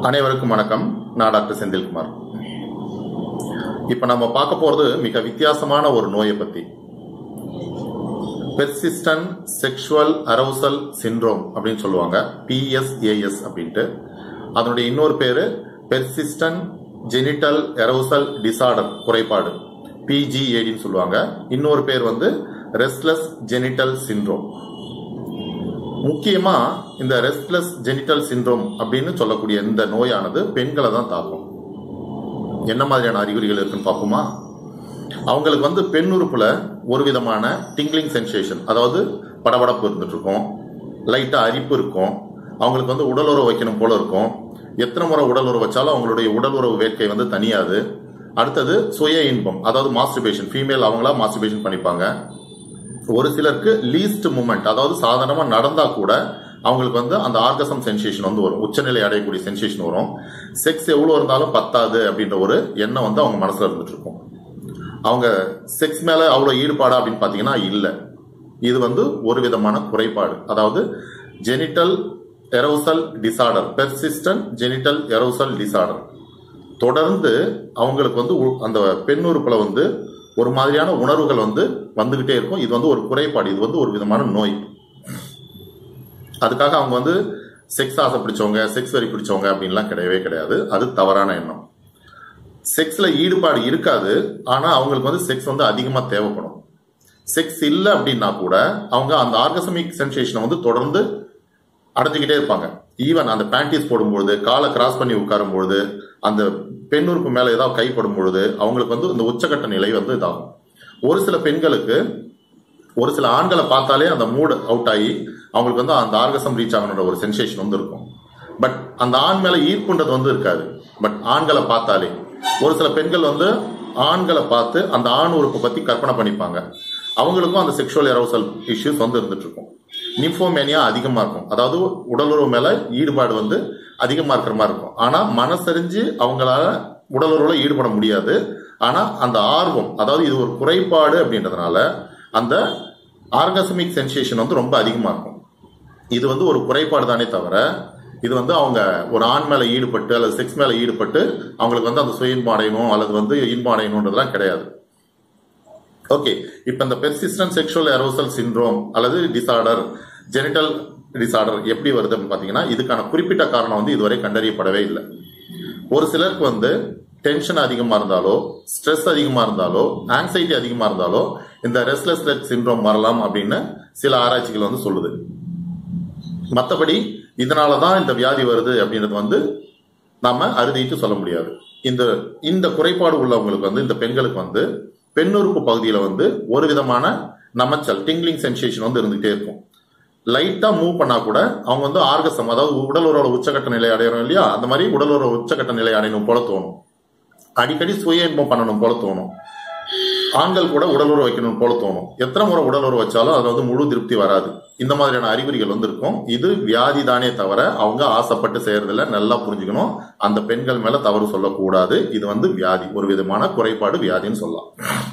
அனைவருக்கும் வணக்கம் நான் டாக்டர் செந்தில்குமார் இப்ப நம்ம பார்க்க போறது மிக வித்தியாசமான ஒரு நோயை பத்தி பெர்சிஸ்டன் செக்ஷுவல் அரவுசல் சிண்ட்ரோம் அப்படின்னு சொல்லுவாங்க பிஎஸ்ஏஎஸ் அப்படின்ட்டு அதனுடைய இன்னொரு பேரு பெர்சிஸ்டன் ஜெனிட்டல் எரவுசல் டிசார்டர் குறைபாடு பிஜிஏடின்னு சொல்லுவாங்க இன்னொரு பேர் வந்து ரெஸ்ட்லெஸ் ஜெனிட்டல் சிண்ட்ரோம் முக்கியமா இந்த ரெஸ்ட்லெஸ் ஜெனிட்டல் சிண்ட்ரோம் அப்படின்னு சொல்லக்கூடிய இந்த நோயானது பெண்களை தான் தாக்கும் என்ன மாதிரியான அறிகுறிகள் இருக்குன்னு பார்ப்போமா அவங்களுக்கு வந்து பெண் உறுப்புல ஒரு விதமான டிங்லிங் சென்சேஷன் அதாவது படபடப்பு இருந்துட்டு இருக்கும் லைட்டா அரிப்பு இருக்கும் அவங்களுக்கு வந்து உடல் உறவு வைக்கணும் போல இருக்கும் எத்தனை முறை உடல் உறவு வச்சாலும் அவங்களுடைய உடல் உறவு வேட்கை வந்து தனியாது அடுத்தது சுய இன்பம் அதாவது மாஸ்டர்பேஷன் ஃபீமேல் அவங்களா மாஸ்டர்பேஷன் பண்ணிப்பாங்க ஒரு சிலருக்கு லீஸ்ட் மூமெண்ட் அதாவது சாதாரணமா நடந்தா கூட அவங்களுக்கு வந்து அந்த ஆர்கசம் சென்சேஷன் வந்து வரும் உச்சநிலை அடையக்கூடிய சென்சேஷன் வரும் செக்ஸ் எவ்வளவு இருந்தாலும் பத்தாது அப்படின்ற ஒரு எண்ணம் வந்து அவங்க மனசுல இருந்துட்டு இருக்கும் அவங்க செக்ஸ் மேல அவ்வளவு ஈடுபாடா அப்படின்னு பாத்தீங்கன்னா இல்ல இது வந்து ஒரு விதமான குறைபாடு அதாவது genital arousal disorder persistent genital arousal disorder தொடர்ந்து அவங்களுக்கு வந்து உ- அந்த பெண் உறுப்புல வந்து ஒரு மாதிரியான உணர்வுகள் வந்து வந்துகிட்டே இருக்கும் இது வந்து ஒரு குறைபாடு இது வந்து ஒரு விதமான நோய் அதுக்காக அவங்க வந்து செக்ஸ் ஆசை பிடிச்சவங்க செக்ஸ் வரி பிடிச்சவங்க அப்படின்லாம் கிடையவே கிடையாது அது தவறான எண்ணம் செக்ஸ்ல ஈடுபாடு இருக்காது ஆனா அவங்களுக்கு வந்து செக்ஸ் வந்து அதிகமா தேவைப்படும் செக்ஸ் இல்லை அப்படின்னா கூட அவங்க அந்த ஆர்கசமிக் சென்சேஷனை வந்து தொடர்ந்து அடைஞ்சுக்கிட்டே இருப்பாங்க ஈவன் அந்த பேண்டீஸ் போடும்பொழுது காலை கிராஸ் பண்ணி உட்காரும் பொழுது அந்த பெண் உறுப்பு மேல ஏதாவது கைப்படும் பொழுது அவங்களுக்கு வந்து இந்த உச்சக்கட்ட நிலை வந்து இதாகும் ஒரு சில பெண்களுக்கு ஒரு சில ஆண்களை பார்த்தாலே அந்த மூட் அவுட் ஆகி அவங்களுக்கு வந்து அந்த ஆர்கசம் ரீச் ஆகணுன்ற ஒரு சென்சேஷன் வந்து இருக்கும் பட் அந்த ஆண் மேல ஈர்ப்புன்றது வந்து இருக்காது பட் ஆண்களை பார்த்தாலே ஒரு சில பெண்கள் வந்து ஆண்களை பார்த்து அந்த ஆண் உறுப்பை பத்தி கற்பனை பண்ணிப்பாங்க அவங்களுக்கும் அந்த செக்ஷுவல் எரோசல் இஷ்யூஸ் வந்து இருந்துட்டு இருக்கும் நிம்ஃபோமேனியா அதிகமா இருக்கும் அதாவது உடலுறவு மேல ஈடுபாடு வந்து அதிகமா இருக்கிற மாதிரி இருக்கும் ஆனா மனசறிஞ்சு அவங்களால உடலுறவுல ஈடுபட முடியாது ஆனா அந்த ஆர்வம் அதாவது இது ஒரு குறைபாடு அப்படின்றதுனால அந்த ஆர்கசமிக் சென்சேஷன் வந்து ரொம்ப அதிகமா இருக்கும் இது வந்து ஒரு குறைபாடு தானே தவிர இது வந்து அவங்க ஒரு ஆண் மேல ஈடுபட்டு அல்லது செக்ஸ் மேல ஈடுபட்டு அவங்களுக்கு வந்து அந்த சுய இன்பம் அடையணும் அல்லது வந்து இன்பம் அடையணுன்றதுலாம் கிடையாது ஓகே இப்போ இந்த பெர்சிஸ்டன்ட் செக்ஷுவல் எரோசல் சிண்ட்ரோம் அல்லது டிசார்டர் ஜெனிட்டல் டிசார்டர் எப்படி வருது அப்படின்னு பார்த்தீங்கன்னா இதுக்கான குறிப்பிட்ட காரணம் வந்து இதுவரை கண்டறியப்படவே இல்லை ஒரு சிலருக்கு வந்து டென்ஷன் அதிகமா இருந்தாலோ ஸ்ட்ரெஸ் அதிகமா இருந்தாலோ ஆங்ஸைட்டி அதிகமா இருந்தாலோ இந்த ரெஸ்ட்லெஸ் லெக் சிண்ட்ரோம் வரலாம் அப்படின்னு சில ஆராய்ச்சிகள் வந்து சொல்லுது மற்றபடி இதனால தான் இந்த வியாதி வருது அப்படின்றது வந்து நாம அறுதிட்டு சொல்ல முடியாது இந்த இந்த குறைபாடு உள்ளவங்களுக்கு வந்து இந்த பெண்களுக்கு வந்து பெண்ணுறுப்பு பகுதியில வந்து ஒரு விதமான நமச்சல் டிங்லிங் சென்சேஷன் வந்து இருந்துகிட்டே இருக்கும் லைட்டா மூவ் பண்ணா கூட அவங்க வந்து ஆர்கசம் அதாவது உடல் உறவோட உச்சக்கட்ட நிலை அடையணும் இல்லையா அந்த மாதிரி உடல் உறவு உச்சக்கட்ட நிலை அடையணும் போல தோணும் அடிக்கடி சுய இன்பம் பண்ணணும் போல தோணும் ஆண்கள் கூட உடல் உறவு வைக்கணும் போல தோணும் எத்தனை முறை உடல் உறவு வச்சாலும் அது வந்து முழு திருப்தி வராது இந்த மாதிரியான அறிகுறிகள் வந்து இருக்கும் இது வியாதி தானே தவிர அவங்க ஆசைப்பட்டு செய்யறதில்ல நல்லா புரிஞ்சுக்கணும் அந்த பெண்கள் மேல தவறு சொல்லக்கூடாது இது வந்து வியாதி ஒரு விதமான குறைபாடு வியாதின்னு சொல்லலாம்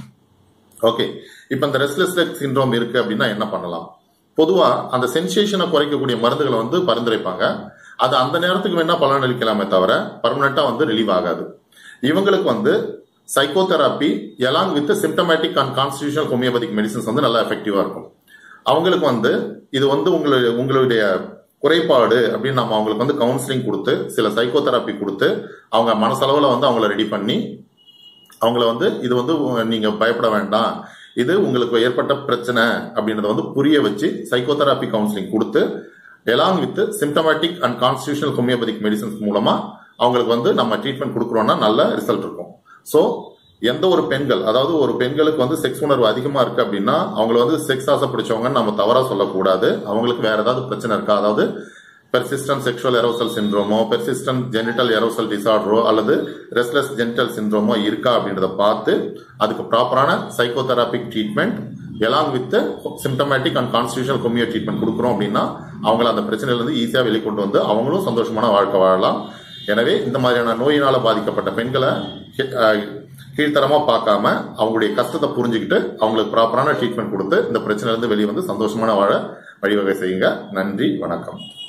ஓகே இப்போ இந்த ரெஸ்ட்லெஸ் லெக் சிண்ட்ரோம் இருக்கு அப்படின்னா என்ன பண்ணலாம் பொதுவா அந்த சென்சேஷனை குறைக்கக்கூடிய மருந்துகளை வந்து பரிந்துரைப்பாங்க அது அந்த நேரத்துக்கு வேணா பலன் அளிக்கலாமே தவிர பர்மனண்டா வந்து ரிலீவ் ஆகாது இவங்களுக்கு வந்து psychotherapy along with symptomatic and constitutional homeopathic medicines வந்து நல்லா எஃபெக்டிவா இருக்கும் அவங்களுக்கு வந்து இது வந்து உங்களுடைய உங்களுடைய குறைபாடு அப்படின்னு நம்ம அவங்களுக்கு வந்து கவுன்சிலிங் கொடுத்து சில சைக்கோதெராப்பி கொடுத்து அவங்க மனசளவுல வந்து அவங்கள ரெடி பண்ணி அவங்கள வந்து இது வந்து உ- நீங்க பயப்பட வேண்டாம் இது உங்களுக்கு ஏற்பட்ட பிரச்சனை அப்படின்றத வந்து புரிய வச்சு சைக்கோதெராப்பி கவுன்சிலிங் கொடுத்து along with symptomatic and constitutional homeopathic medicines மூலமா அவங்களுக்கு வந்து நம்ம ட்ரீட்மெண்ட் கொடுக்குறோம்னா நல்ல ரிசல்ட் இருக்கும் ஸோ எந்த ஒரு பெண்கள் அதாவது ஒரு பெண்களுக்கு வந்து செக்ஸ் உணர்வு அதிகமா இருக்கு அப்படின்னா அவங்கள வந்து செக்ஸ் ஆசை பிடிச்சவங்க நம்ம தவறா சொல்லக்கூடாது அவங்களுக்கு வேற ஏதாவது பிரச்சனை இருக்கா அதாவது பெர்சிஸ்டன்ட் செக்ஷுவல் எரோசல் சிண்ட்ரோமோ பெர்சிஸ்டன்ட் ஜெனிட்டல் எரோசல் டிசார்டரோ அல்லது ரெஸ்ட்லெஸ் ஜெனிட்டல் சிண்ட்ரோமோ இருக்கா அப்படின்றத பார்த்து அதுக்கு ப்ராப்பரான psychotherapic treatment along with symptomatic and constitutional homeo treatment கொடுக்குறோம் அப்படின்னா அவங்கள அந்த பிரச்சனையிலிருந்து ஈஸியாக வெளிக்கொண்டு வந்து அவங்களும் சந்தோஷமான வாழ்க்கை வாழலாம் எனவே இந்த மாதிரியான நோயினால பாதிக்கப்பட்ட பெண்களை கி- அஹ், கீழ்த்தரமா பார்க்காம அவங்களுடைய கஷ்டத்தை புரிஞ்சுக்கிட்டு அவங்களுக்கு ப்ராப்பரான ட்ரீட்மெண்ட் கொடுத்து இந்த பிரச்சனையிலிருந்து வெளியே வந்து சந்தோஷமான வாழ வழிவகை செய்யுங்க நன்றி வணக்கம்